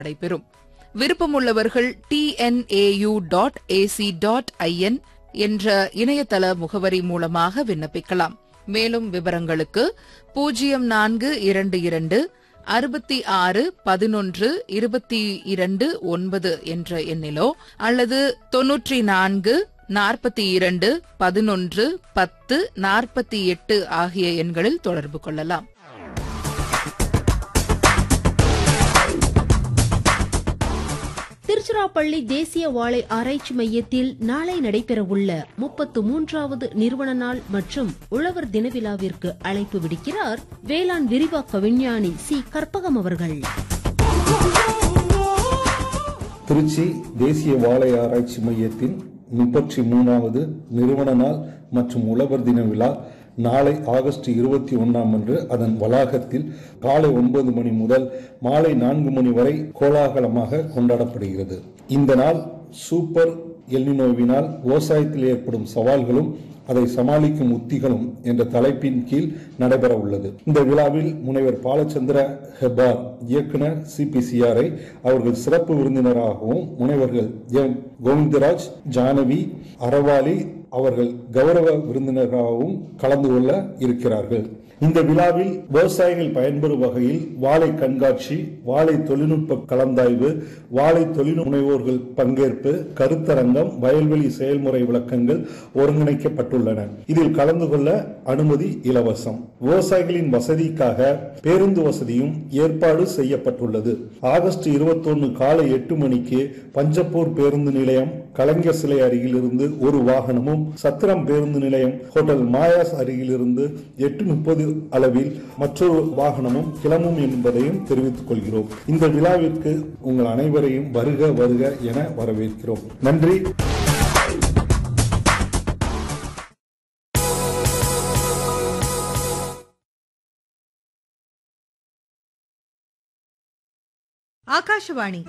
நடைபெறும் விருப்பமுள்ளவர்கள் TNAU dot AC dot IN என்ற இணையதள முகவரி மூலமாக விண்ணப்பிக்கலாம் மேலும் விவரங்களுக்கு பூஜ்ஜியம் நான்கு இரண்டு இரண்டு அறுபத்தி ஆறு பதினொன்று இருபத்தி இரண்டு ஒன்பது என்ற எண்ணிலோ அல்லது தொன்னூற்றி நான்கு நாற்பத்தி இரண்டு பதினொன்று பத்து நாற்பத்தி எட்டு ஆகிய எண்களில் தொடர்பு கொள்ளலாம் திருச்சிராப்பள்ளி தேசிய வாழை ஆராய்ச்சி மையத்தில் நாளை நடைபெறவுள்ள முப்பத்து மூன்றாவது நிறுவன நாள் மற்றும் உழவர் தின விழாவிற்கு அழைப்பு விடுக்கிறார் வேளாண் விரிவாக்க விஞ்ஞானி சி கற்பகம் அவர்கள் திருச்சி தேசிய வாழை ஆராய்ச்சி மையத்தின் முப்பத்தி மூணாவது நிறுவன நாள் மற்றும் உழவர் தின விழா நாளை ஆகஸ்ட் இருபத்தி ஒன்றாம் அன்று அதன் வளாகத்தில் காலை ஒன்பது மணி முதல் மாலை நான்கு மணி வரை கோலாகலமாக கொண்டாடப்படுகிறது இந்த நாள் சூப்பர் எல்னினோவினால் விவசாயத்தில் ஏற்படும் சவால்களும் அதை சமாளிக்கும் உத்திகளும் என்ற தலைப்பின் கீழ் நடைபெற உள்ளது இந்த விழாவில் முனைவர் பாலச்சந்திர ஹெபார் இயக்குனர் சிபிசிஆரை அவர்கள் சிறப்பு விருந்தினராகவும் முனைவர்கள் எம் கோவிந்தராஜ் ஜானவி அறவாளி அவர்கள் கௌரவ விருந்தினராகவும் கலந்து கொள்ள இருக்கிறார்கள் இந்த விழாவில் விவசாயிகள் பயன்பெறும் வகையில் வாழை கண்காட்சி வாழை தொழில்நுட்ப கலந்தாய்வு வாழை தொழில் முனைவோர்கள் பங்கேற்பு கருத்தரங்கம் வயல்வெளி செயல்முறை விளக்கங்கள் ஒருங்கிணைக்கப்பட்டுள்ளன இதில் கலந்து கொள்ள அனுமதி இலவசம் விவசாயிகளின் வசதிக்காக பேருந்து வசதியும் ஏற்பாடு செய்யப்பட்டுள்ளது ஆகஸ்ட் இருபத்தொன்னு காலை எட்டு மணிக்கு பஞ்சப்பூர் பேருந்து நிலையம் கலைஞர் சிலை அருகிலிருந்து ஒரு வாகனமும் சத்திரம் பேருந்து நிலையம் ஹோட்டல் மாயாஸ் அருகிலிருந்து எட்டு முப்பது அளவில் மற்றொரு வாகனமும் கிளம்பும் என்பதையும் தெரிவித்துக் கொள்கிறோம் இந்த விழாவிற்கு உங்கள் அனைவரையும் வருக வருக என வரவேற்கிறோம் நன்றி ஆகாஷவாணி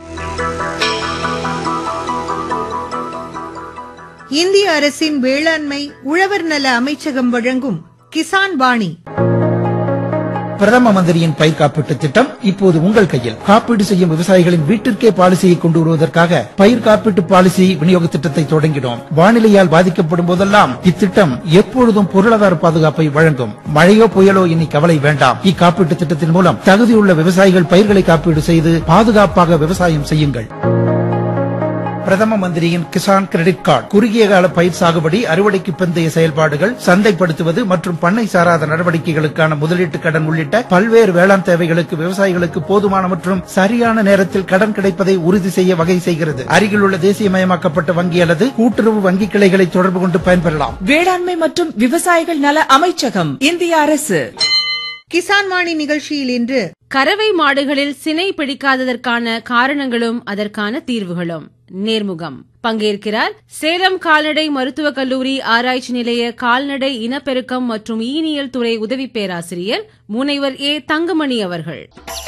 இந்திய அரசின் வேளாண்மை உழவர் நல அமைச்சகம் வழங்கும் கிசான் வாணி பிரதம மந்திரியின் பயிர் காப்பீட்டு திட்டம் இப்போது உங்கள் கையில் காப்பீடு செய்யும் விவசாயிகளின் வீட்டிற்கே பாலிசியை கொண்டு வருவதற்காக பயிர் காப்பீட்டு பாலிசி விநியோக திட்டத்தை தொடங்கினோம் வானிலையால் பாதிக்கப்படும் போதெல்லாம் இத்திட்டம் எப்பொழுதும் பொருளாதார பாதுகாப்பை வழங்கும் மழையோ புயலோ இனி கவலை வேண்டாம் இக்காப்பீட்டு திட்டத்தின் மூலம் தகுதியுள்ள விவசாயிகள் பயிர்களை காப்பீடு செய்து பாதுகாப்பாக விவசாயம் செய்யுங்கள் பிரதம மந்திரியின் கிசான் கிரெடிட் கார்டு குறுகிய கால பயிர் சாகுபடி அறுவடைக்கு பிந்தைய செயல்பாடுகள் சந்தைப்படுத்துவது மற்றும் பண்ணை சாராத நடவடிக்கைகளுக்கான முதலீட்டு கடன் உள்ளிட்ட பல்வேறு வேளாண் தேவைகளுக்கு விவசாயிகளுக்கு போதுமான மற்றும் சரியான நேரத்தில் கடன் கிடைப்பதை உறுதி செய்ய வகை செய்கிறது அருகிலுள்ள தேசியமயமாக்கப்பட்ட வங்கி அல்லது கூட்டுறவு வங்கி கிளைகளை தொடர்பு கொண்டு பயன்பெறலாம் வேளாண்மை மற்றும் விவசாயிகள் நல அமைச்சகம் இந்திய அரசு கிசான் வாணி நிகழ்ச்சியில் இன்று கறவை மாடுகளில் சினை பிடிக்காததற்கான காரணங்களும் அதற்கான தீர்வுகளும் நேர்முகம் பங்கேற்கிறார் சேலம் கால்நடை மருத்துவக் கல்லூரி ஆராய்ச்சி நிலைய கால்நடை இனப்பெருக்கம் மற்றும் ஈனியல் துறை உதவி பேராசிரியர் முனைவர் ஏ தங்கமணி அவர்கள்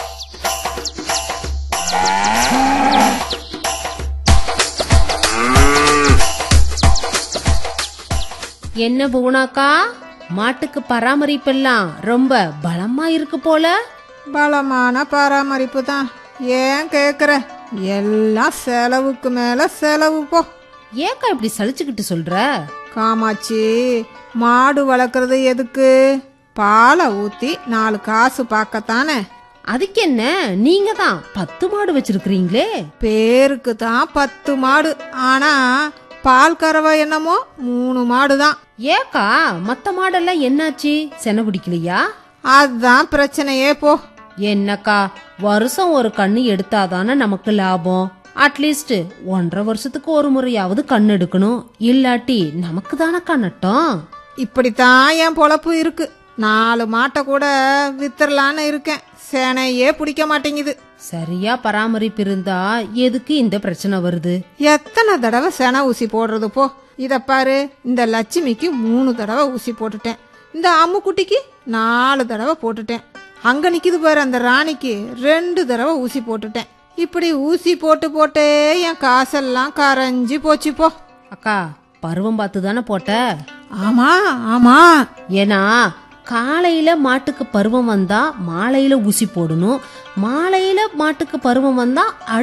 என்ன புவனாக்கா மாட்டுக்கு பராமரிப்பெல்லாம் ரொம்ப பலமா இருக்கு போல பலமான பராமரிப்பு தான் ஏன் கேக்குற எல்லாம் செலவுக்கு மேல செலவு போ ஏக்கா இப்படி சலிச்சுக்கிட்டு சொல்ற காமாட்சி மாடு வளர்க்கறது எதுக்கு பாலை ஊத்தி நாலு காசு பார்க்கத்தானே அதுக்கு என்ன நீங்க தான் பத்து மாடு வச்சிருக்கீங்களே பேருக்கு தான் பத்து மாடு ஆனா பால் கறவை என்னமோ மூணு மாடு தான் ஏக்கா மத்த மாடெல்லாம் என்னாச்சு சென பிடிக்கலையா அதுதான் பிரச்சனையே போ என்னக்கா வருஷம் ஒரு கண்ணு எடுத்தாதானே நமக்கு லாபம் அட்லீஸ்ட் ஒன்றரை வருஷத்துக்கு ஒரு முறையாவது கண் எடுக்கணும் இல்லாட்டி நமக்கு தானக்கா நட்டம் இப்படித்தான் என் பொழப்பு இருக்கு நாலு மாட்டை கூட வித்துறலான்னு இருக்கேன் சேனையே பிடிக்க மாட்டேங்குது சரியா பராமரிப்பு இருந்தா எதுக்கு இந்த பிரச்சனை வருது எத்தனை தடவை செனை ஊசி போடுறது போ இத பாரு இந்த லட்சுமிக்கு மூணு தடவை ஊசி போட்டுட்டேன் இந்த அம்முக்குட்டிக்கு நாலு தடவை போட்டுட்டேன் அங்க நிக்குது பாரு அந்த ராணிக்கு ரெண்டு தடவை ஊசி போட்டுட்டேன் இப்படி ஊசி போட்டு போட்டே என் காசெல்லாம் கரைஞ்சி போச்சு போ அக்கா பருவம் பார்த்து தானே போட்ட ஆமா ஆமா ஏன்னா காலையில மாட்டுக்கு பருவம் வந்தா மாலையில ஊசி போடணும் மாலையில மாட்டுக்கு பருவம் வந்தா